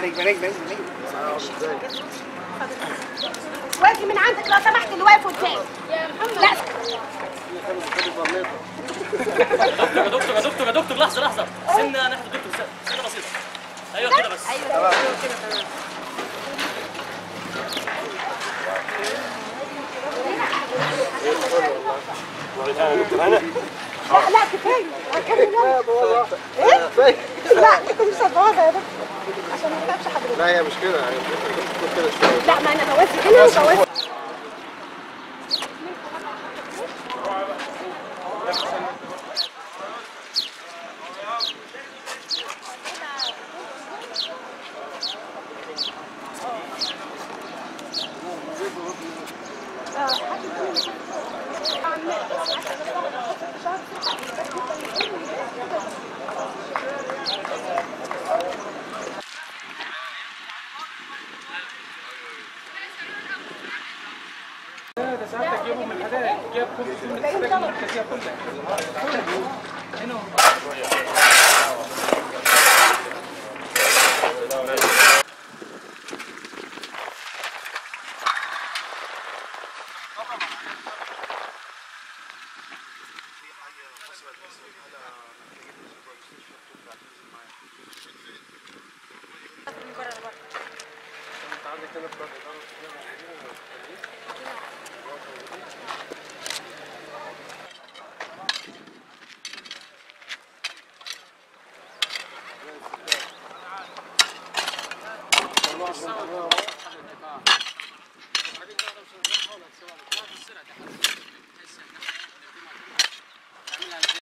نجم نجم نجم واجي من عندك لو سمحت اللي واقف قدام لا يا دكتور يا دكتور يا دكتور لحظه لحظه سنه ناحيه الدكتور سنه بسيطه ايوه كده بس ايوه لا لا كفايه كمل ايه لا انت مش هتبوظها يا دكتور عشان ما تتعبش حضرتك لا هي مش كده هي بتكون كده شويه لا ما انا بوزي هنا وبوزي ده ساعتك جايبهم من الحدائق جايب كل من الحدائق المركزيه كلها كلها هنا